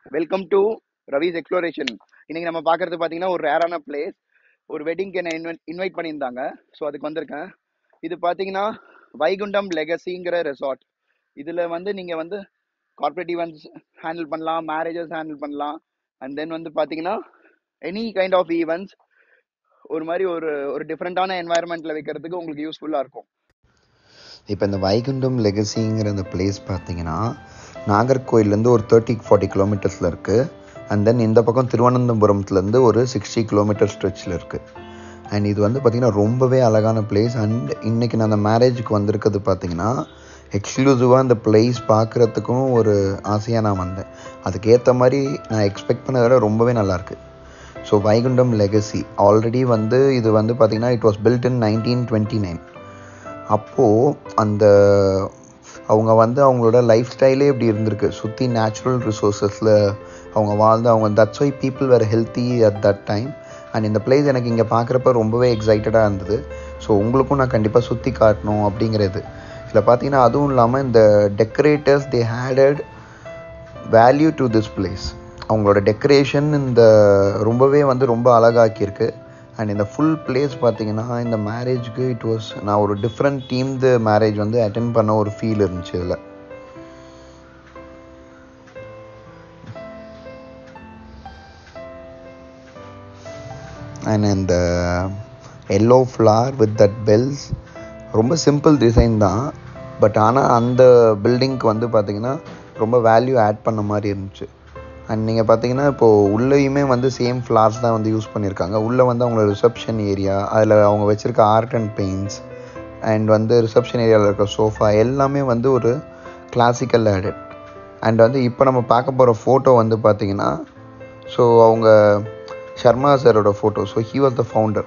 welcome to Ravi's exploration இன்னைக்கு நம்ம பார்க்கறது பார்த்தீங்கன்னா ஒரு ரேரான பிளேஸ் ஒரு வெட்டிங்க்கு என்ன இன்வைட் இன்வைட் பண்ணியிருந்தாங்க ஸோ அதுக்கு வந்திருக்கேன் இது பார்த்தீங்கன்னா வைகுண்டம் லெகசிங்கிற ரெசார்ட் இதில் வந்து நீங்கள் வந்து கார்ப்பரேட் ஈவெண்ட்ஸ் ஹேண்டில் பண்ணலாம் மேரேஜஸ் ஹேண்டில் பண்ணலாம் அண்ட் தென் வந்து பார்த்தீங்கன்னா எனி கைண்ட் ஆஃப் ஈவெண்ட்ஸ் ஒரு மாதிரி ஒரு ஒரு டிஃப்ரெண்ட்டான என்வாயர்மெண்ட்டில் வைக்கிறதுக்கு உங்களுக்கு யூஸ்ஃபுல்லாக இருக்கும் இப்போ இந்த வைகுண்டம் லெகசிங்கிற இந்த பிளேஸ் பார்த்தீங்கன்னா நாகர்கோயிலேருந்து ஒரு தேர்ட்டி ஃபார்ட்டி கிலோமீட்டர்ஸில் இருக்குது அண்ட் தென் இந்த பக்கம் திருவனந்தபுரத்துலேருந்து ஒரு சிக்ஸ்டி கிலோமீட்டர் ஸ்ட்ரெச்சில் இருக்குது அண்ட் இது வந்து பார்த்திங்கன்னா ரொம்பவே அழகான பிளேஸ் அண்ட் இன்றைக்கி நான் அந்த மேரேஜுக்கு வந்திருக்கிறது பார்த்தீங்கன்னா எக்ஸ்க்ளூசிவாக அந்த பிளேஸ் பார்க்குறதுக்கும் ஒரு ஆசையாக நான் வந்தேன் அதுக்கேற்ற மாதிரி நான் எக்ஸ்பெக்ட் பண்ணதை விட ரொம்பவே நல்லாயிருக்கு ஸோ வைகுண்டம் லெகசி ஆல்ரெடி வந்து இது வந்து பார்த்திங்கன்னா it was built in nineteen twenty nine அப்போது அந்த அவங்க வந்து அவங்களோட லைஃப் ஸ்டைலே இப்படி இருந்திருக்கு சுற்றி நேச்சுரல் ரிசோர்ஸஸில் அவங்க வாழ்ந்து அவங்க that's why people were healthy at that time and இந்த பிளேஸ் எனக்கு இங்கே பார்க்குறப்ப ரொம்பவே எக்ஸைட்டடாக இருந்தது ஸோ உங்களுக்கும் நான் கண்டிப்பாக சுற்றி காட்டணும் அப்படிங்கிறது இதில் பார்த்தீங்கன்னா அதுவும் இல்லாமல் இந்த decorators they had added value to this place அவங்களோட டெக்கரேஷன் இந்த ரொம்பவே வந்து ரொம்ப அழகாக்கியிருக்கு அண்ட் இந்த ஃபுல் பிளேஸ் பார்த்தீங்கன்னா இந்த மேரேஜ்க்கு இட் வாஸ் நான் ஒரு டிஃப்ரெண்ட் டீம்து மேரேஜ் வந்து அட்டென்ட் பண்ண ஒரு ஃபீல் இருந்துச்சு இதில் அண்ட் இந்த yellow floor with that bells ரொம்ப சிம்பிள் டிசைன் தான் பட் ஆனால் அந்த பில்டிங்க்கு வந்து பார்த்திங்கன்னா ரொம்ப வேல்யூ ஆட் பண்ண மாதிரி இருந்துச்சு அண்ட் நீங்கள் பார்த்தீங்கன்னா இப்போது உள்ளேயுமே வந்து சேம் ஃப்ளார்ஸ் தான் வந்து யூஸ் பண்ணியிருக்காங்க உள்ளே வந்து அவங்களோட ரிசப்ஷன் ஏரியா அதில் அவங்க வச்சுருக்க ஆர்ட் அண்ட் பெயிண்ட்ஸ் அண்ட் வந்து ரிசப்ஷன் ஏரியாவில் இருக்க சோஃபா எல்லாமே வந்து ஒரு கிளாசிக்கல் ஆடட் அண்ட் வந்து இப்போ நம்ம பார்க்க போகிற ஃபோட்டோ வந்து பார்த்தீங்கன்னா ஸோ அவங்க ஷர்மா சாரோட photo so he was the founder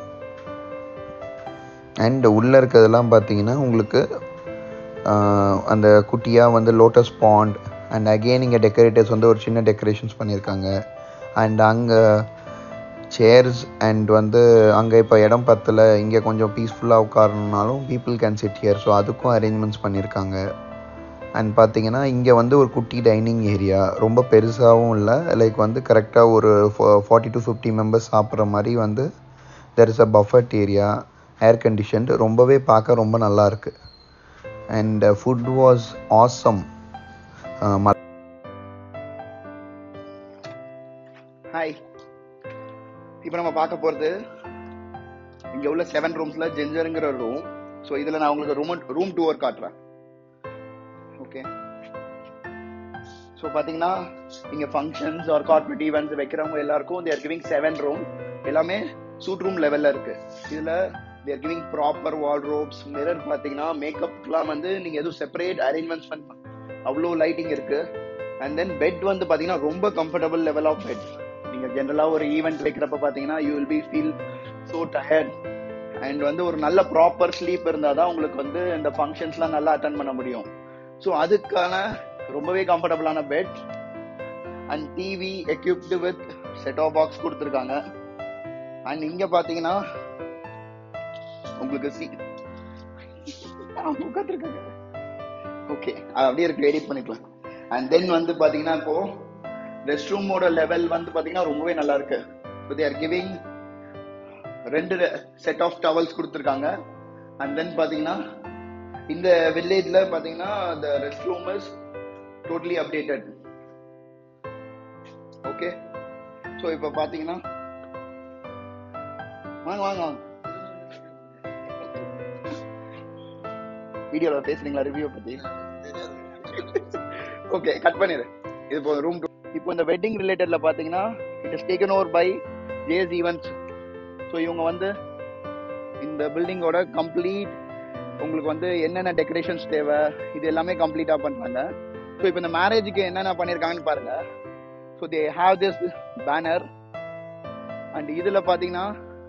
and உள்ளே இருக்கிறதெல்லாம் பார்த்தீங்கன்னா உங்களுக்கு அந்த குட்டியாக வந்து லோட்டஸ் பாண்ட் அண்ட் அகெயின் இங்கே டெக்கரேட்டர்ஸ் வந்து ஒரு சின்ன டெக்கரேஷன்ஸ் பண்ணியிருக்காங்க அண்ட் அங்கே சேர்ஸ் அண்ட் வந்து அங்கே இப்போ இடம் பத்தல இங்கே கொஞ்சம் பீஸ்ஃபுல்லாக உட்காரணுனாலும் people can sit here so அதுக்கும் அரேஞ்ச்மெண்ட்ஸ் பண்ணியிருக்காங்க அண்ட் பார்த்தீங்கன்னா இங்கே வந்து ஒரு குட்டி டைனிங் ஏரியா ரொம்ப பெருசாகவும் இல்லை லைக் வந்து கரெக்டாக ஒரு ஃபார்ட்டி டு ஃபிஃப்டி மெம்பர்ஸ் சாப்பிட்ற மாதிரி வந்து there is a buffet area air conditioned ரொம்பவே பார்க்க ரொம்ப நல்லா இருக்குது and food was awesome hi இப்போ நம்ம பார்க்க போகிறது இங்கே உள்ள செவன் ரூம்ஸில் ஜெஞ்சருங்கிற ரூம் ஸோ இதில் நான் உங்களுக்கு ரூம் ரூம் டூர் காட்டுறேன் ஓகே ஸோ பார்த்தீங்கன்னா இங்கே ஃபங்க்ஷன்ஸ் ஆர் கார்பரேட் ஈவெண்ட்ஸ் வைக்கிறவங்க எல்லாருக்கும் தேர் கிவிங் செவன் ரூம் எல்லாமே சூட் ரூம் லெவலில் இருக்கு இதில் they're giving proper wardrobes mirror பார்த்தீங்கன்னா மேக்கப்லாம் வந்து நீங்கள் எதுவும் செப்பரேட் அரேஞ்ச்மெண்ட்ஸ் பண்ண அவ்வளோ லைட்டிங் இருக்கு அண்ட் தென் பெட் வந்து பார்த்தீங்கன்னா ரொம்ப கம்ஃபர்டபுள் லெவல் ஆஃப் பெட் நீங்கள் ஜென்ரலாக ஒரு ஈவெண்ட் வைக்கிறப்ப பார்த்தீங்கன்னா you will be feel so tired and வந்து ஒரு நல்ல ப்ராப்பர் ஸ்லீப் இருந்தால் தான் உங்களுக்கு வந்து இந்த ஃபங்க்ஷன்ஸ்லாம் நல்லா அட்டன் பண்ண முடியும் ஸோ அதுக்கான ரொம்பவே கம்ஃபர்டபுளான bed and TV equipped with set of box கொடுத்துருக்காங்க அண்ட் இங்கே பார்த்தீங்கன்னா உங்களுக்கு சி உட்காந்துருக்காங்க ஓகே அப்படியே இருக்கு எடிட் பண்ணிக்கலாம் அண்ட் தென் வந்து பார்த்தீங்கன்னா இப்போ ரெஸ்ட் ரூமோட லெவல் வந்து பார்த்தீங்கன்னா ரொம்பவே நல்லா இருக்கு ஸோ தேர் கிவிங் ரெண்டு செட் ஆஃப் டவல்ஸ் கொடுத்துருக்காங்க அண்ட் தென் பார்த்தீங்கன்னா இந்த வில்லேஜ்ல பாத்தீங்கன்னா இந்த rest room is totally updated okay so இப்போ பாத்தீங்கன்னா வாங்க வாங்க வாங்க வீடியோல பேசுறீங்களா ரிவ்யூ பத்தி ஓகே கட் பண்ணிடு இது இப்போ ரூம் இப்போ இந்த வெட்டிங் ரிலேட்டட்ல பாத்தீங்கன்னா it is taken over by JS events so இவங்க வந்து இந்த பில்டிங்கோட கம்ப்ளீட் உங்களுக்கு வந்து என்னென்ன டெக்கரேஷன்ஸ் தேவை இது எல்லாமே கம்ப்ளீட்டாக பண்ணுறாங்க ஸோ இப்போ இந்த மேரேஜுக்கு என்னென்ன பண்ணியிருக்காங்கன்னு பாருங்க so they have this banner and இதில் பார்த்தீங்கன்னா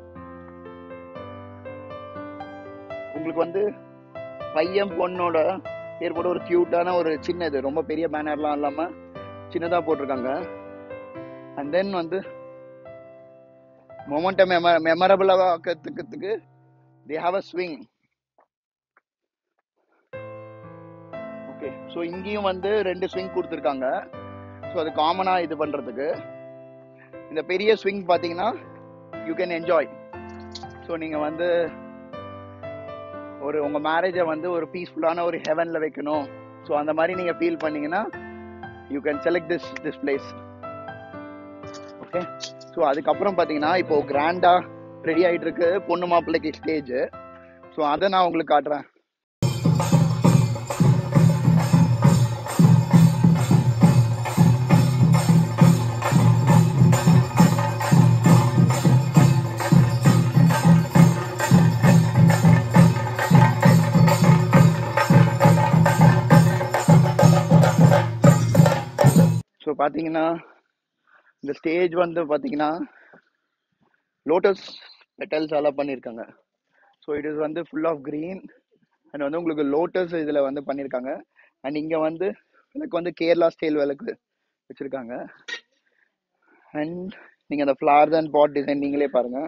உங்களுக்கு வந்து பையன் பொண்ணோட பேர் போட்டு ஒரு க்யூட்டான ஒரு சின்னது ரொம்ப பெரிய பேனர்லாம் இல்லாமல் சின்னதாக போட்டிருக்காங்க அண்ட் தென் வந்து மொமெண்ட்டை மெம மெமரபிளாக ஆக்கிறதுக்கு they have a swing okay so இங்கேயும் வந்து ரெண்டு ஸ்விங் கொடுத்துருக்காங்க ஸோ அது காமனாக இது பண்ணுறதுக்கு இந்த பெரிய ஸ்விங் பார்த்தீங்கன்னா யூ கேன் என்ஜாய் ஸோ நீங்கள் வந்து ஒரு உங்கள் மேரேஜை வந்து ஒரு பீஸ்ஃபுல்லான ஒரு ஹெவனில் வைக்கணும் ஸோ அந்த மாதிரி நீங்கள் ஃபீல் பண்ணீங்கன்னா you can select this this place okay so அதுக்கப்புறம் பார்த்தீங்கன்னா இப்போ கிராண்டாக ரெடி ஆகிட்டு இருக்கு பொண்ணு மாப்பிள்ளைக்கு ஸ்டேஜ் ஸோ அதை நான் உங்களுக்கு காட்டுறேன் ஸோ பார்த்தீங்கன்னா இந்த ஸ்டேஜ் வந்து பார்த்தீங்கன்னா லோட்டஸ் பெட்டல்ஸால பண்ணியிருக்காங்க ஸோ இட் இஸ் வந்து ஃபுல் ஆஃப் க்ரீன் அண்ட் வந்து உங்களுக்கு லோட்டஸ் இதில் வந்து பண்ணியிருக்காங்க அண்ட் இங்கே வந்து விளக்கு வந்து கேரளா ஸ்டைல் விளக்கு வச்சுருக்காங்க அண்ட் நீங்கள் அந்த ஃப்ளவர்ஸ் அண்ட் பாட் டிசைன் நீங்களே பாருங்கள்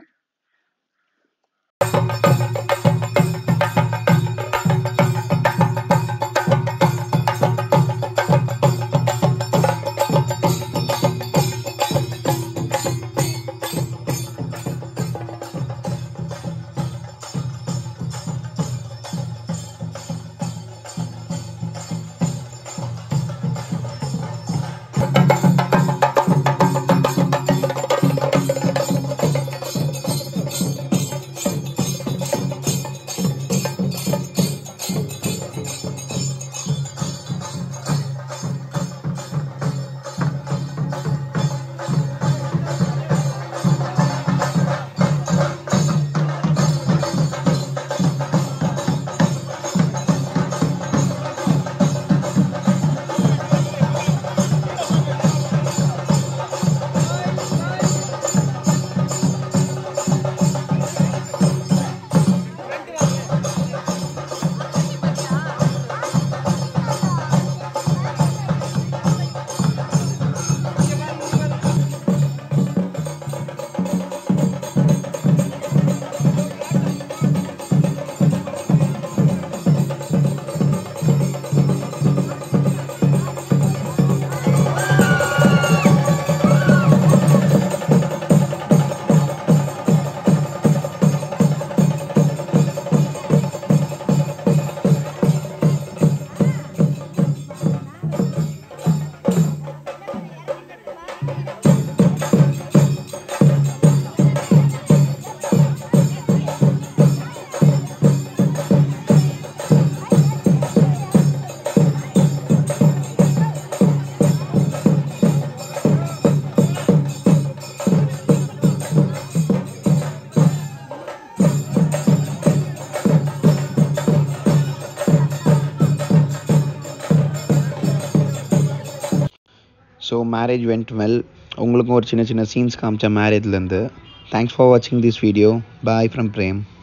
ஸோ மேரேஜ் வெண்ட் வெல் உங்களுக்கும் ஒரு சின்ன சின்ன சீன்ஸ் காமிச்ச மேரேஜ்லேருந்து தேங்க்ஸ் ஃபார் வாட்சிங் this video bye from frame